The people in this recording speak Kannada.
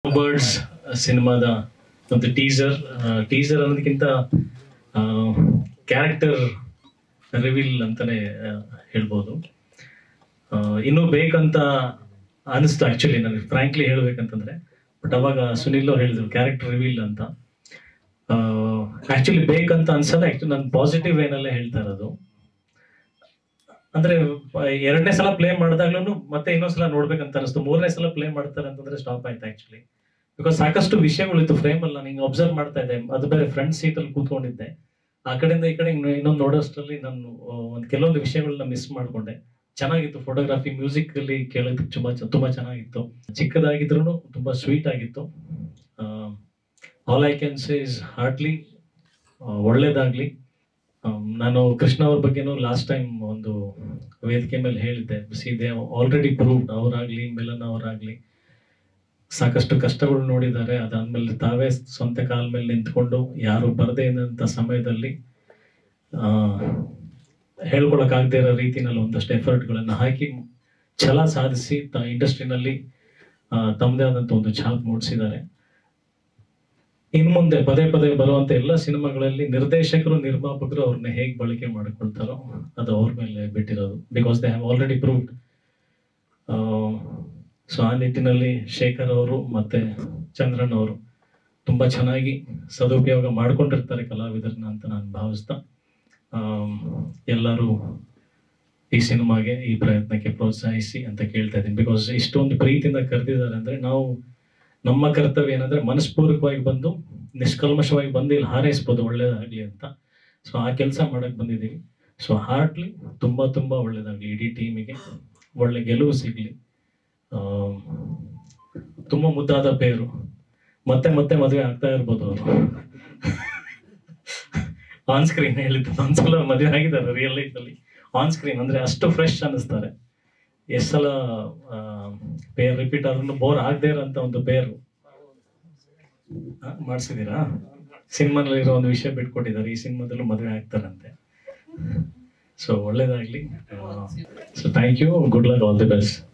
ಬರ್ಡ್ಸ್ ಸಿನಿಮಾದ ಒಂದು ಟೀಸರ್ ಟೀಸರ್ ಅನ್ನೋದಕ್ಕಿಂತ ಕ್ಯಾರೆಕ್ಟರ್ ರಿವೀಲ್ ಅಂತಾನೆ ಆ, ಹೇಳ್ಬೋದು ಆ, ಇನ್ನೂ ಬೇಕಂತ ಅನಿಸ್ತು ಆಕ್ಚುಲಿ ನನಗೆ ಫ್ರಾಂಕ್ಲಿ ಹೇಳ್ಬೇಕಂತಂದ್ರೆ ಬಟ್ ಅವಾಗ ಸುನಿಲ್ ಅವ್ರು ಹೇಳಿದ್ರು ಕ್ಯಾರೆಕ್ಟರ್ ರಿವೀಲ್ ಅಂತ ಆಕ್ಚುಲಿ ಬೇಕಂತ ಅನ್ಸಲ್ಲ ಆಕ್ಚುಲಿ ನಾನು ಪಾಸಿಟಿವ್ ವೇನಲ್ಲೇ ಹೇಳ್ತಾ ಇರೋದು ಅಂದ್ರೆ ಪ- ಎರಡನೇ ಸಲ ಪ್ಲೇ ಮಾಡಿದಾಗ್ಲೂ ಮತ್ತೆ ಇನ್ನೊಂದ್ಸಲ ನೋಡ್ಬೇಕಂತ ಅನಿಸ್ತು ಮೂರನೇ ಸಲ ಪ್ಲೇ ಮಾಡ್ತಾರೆ ಅಂತಂದ್ರೆ ಸ್ಟಾಪ್ ಆಯ್ತು ಆಕ್ಚುಲಿ ಬಿಕಾಸ್ ಸಾಕಷ್ಟು ವಿಷಯಗಳಿತ್ತು ಫ್ರೇಮ್ ಅಲ್ಲಿ ನಾನು ಹಿಂಗೆ ಅಬ್ಸರ್ವ್ ಮಾಡ್ತಾ ಇದ್ದೆ ಅದು ಬೇರೆ ಫ್ರಂಟ್ ಸೀಟ್ ಅಲ್ಲಿ ಕೂತ್ಕೊಂಡಿದ್ದೆ ಆ ಕಡೆಯಿಂದ ಈ ಕಡೆ ಹಿಂಗ್ ಇನ್ನೊಂದು ನೋಡೋಷ್ಟರಲ್ಲಿ ನಾನು ಆ, ಒಂದ್ ಕೆಲವೊಂದು ವಿಷಯಗಳನ್ನ ಮಿಸ್ ಮಾಡ್ಕೊಂಡೆ ಚೆನ್ನಾಗಿತ್ತು ಫೋಟೋಗ್ರಫಿ ಮ್ಯೂಸಿಕ್ ಅಲ್ಲಿ ಕೇಳೋದಕ್ಕೆ ತುಂಬಾ ಚ- ತುಂಬಾ ಚೆನ್ನಾಗಿತ್ತು ಚಿಕ್ಕದಾಗಿದ್ರು ತುಂಬಾ ಸ್ವೀಟ್ ಆಗಿತ್ತು all I can say is heartily ಒಳ್ಳೇದಾಗ್ಲಿ ಆಮ್, ನಾನು ಕೃಷ್ಣ ಅವ್ರ ಬಗ್ಗೆನೂ ಲಾಸ್ಟ್ ಟೈಮ್ ಒಂದು ವೇದಿಕೆ ಮೇಲೆ ಹೇಳಿದ್ದೆ ಸೀದೆ ಆಲ್ರೆಡಿ ಪ್ರೂವ್ಡ್ ಅವರಾಗ್ಲಿ ಮಿಲನ್ ಅವರಾಗ್ಲಿ ಸಾಕಷ್ಟು ಕಷ್ಟಗಳು ನೋಡಿದ್ದಾರೆ ಅದಾದ್ಮೇಲೆ ತಾವೇ ಸ್ವಂತ ಕಾಲ ಮೇಲೆ ನಿಂತ್ಕೊಂಡು ಯಾರು ಬರದೇ ಇದ್ದಂಥ ಸಮಯದಲ್ಲಿ ಆ, ಹೇಳ್ಕೊಳಕ್ಕಾಗದೇ ಇರೋ ರೀತಿನಲ್ಲಿ ಒಂದಷ್ಟು ಎಫರ್ಟ್ಗಳನ್ನು ಹಾಕಿ ಛಲ ಸಾಧಿಸಿ ತ ಇಂಡಸ್ಟ್ರಿನಲ್ಲಿ ತಮ್ಮದೇ ಆದಂಥ ಒಂದು ಛಾಪ್ ಮೂಡಿಸಿದ್ದಾರೆ ಇನ್ನು ಮುಂದೆ ಪದೇ ಪದೇ ಬರುವಂತ ಎಲ್ಲ ಸಿನಿಮಾಗಳಲ್ಲಿ ನಿರ್ದೇಶಕರು ನಿರ್ಮಾಪಕರು ಅವ್ರನ್ನ ಹೇಗೆ ಬಳಕೆ ಮಾಡಿಕೊಳ್ತಾರೋ ಅದು ಅವ್ರ ಮೇಲೆ ಬಿಟ್ಟಿರೋದು because they have already proved so ಆ ನಿಟ್ಟಿನಲ್ಲಿ ಶೇಖರ್ ಅವರು ಮತ್ತೆ ಚಂದ್ರನ್ ಅವರು ತುಂಬಾ ಚೆನ್ನಾಗಿ ಸದುಪಯೋಗ ಮಾಡ್ಕೊಂಡಿರ್ತಾರೆ ಕಲಾವಿದರನ್ನ ಅಂತ ನಾನು ಭಾವಿಸ್ತಾ ಆಮ್, ಎಲ್ಲರೂ ಈ ಸಿನಿಮಾಗೆ ಈ ಪ್ರಯತ್ನಕ್ಕೆ ಪ್ರೋತ್ಸಾಹಿಸಿ ಅಂತ ಕೇಳ್ತಾ ಇದ್ದೀನಿ ಬಿಕಾಸ್ ಇಷ್ಟೊಂದು ಪ್ರೀತಿಯಿಂದ ಕರೆದಿದ್ದಾರೆ ಅಂದ್ರೆ ನಾವು ನಮ್ಮ ಕರ್ತವ್ಯ ಏನಂದ್ರೆ ಮನಸ್ಪೂರ್ವಕವಾಗಿ ಬಂದು ನಿಷ್ಕಲ್ಮಶವಾಗಿ ಬಂದು ಇಲ್ಲಿ ಹಾರೈಸ್ಬೋದು ಒಳ್ಳೇದಾಗ್ಲಿ ಅಂತ ಸೊ ಆ ಕೆಲಸ ಮಾಡಕ್ ಬಂದಿದ್ದೀವಿ ಸೊ ಹಾರ್ಟ್ಲಿ ತುಂಬಾ ತುಂಬಾ ಒಳ್ಳೇದಾಗ್ಲಿ ಇಡೀ ಟೀಮಿಗೆ ಒಳ್ಳೆ ಗೆಲುವು ಸಿಗ್ಲಿ ಆಮ್, ತುಂಬಾ ಮುದ್ದಾದ ಪೇರು ಮತ್ತೆ ಮತ್ತೆ ಮದುವೆ ಆಗ್ತಾ ಇರ್ಬೋದು ಅವರು ಆನ್ ಸ್ಕ್ರೀನ್ ಹೇಳಿದ್ದು ಒಂದ್ಸಲ ಮದುವೆ ಆಗಿದ್ದಾರೆ ರಿಯಲ್ ಲೈಫ್ ಅಲ್ಲಿ ಆನ್ ಸ್ಕ್ರೀನ್ ಅಂದ್ರೆ ಅಷ್ಟು ಫ್ರೆಶ್ ಅನ್ನಿಸ್ತಾರೆ ಎಷ್ಟ್ ಸಲ ಪೇರ್ ರಿಪೀಟ್ ಆದ್ರೂ ಬೋರ್ ಆಗದೆ ಇರೋಂಥ ಒಂದು ಪೇರು ಮಾಡಿಸಿದೀರಾ ಸಿನಿಮಾದಲ್ಲಿ ಇರೋ ಒಂದು ವಿಷಯ ಬಿಟ್ಕೊಟ್ಟಿದ್ದಾರೆ ಈ ಸಿನಿಮಾದಲ್ಲೂ ಮದುವೆ ಆಗ್ತಾರಂತೆ ಸೊ ಒಳ್ಳೇದಾಗ್ಲಿ so thank you good luck all the best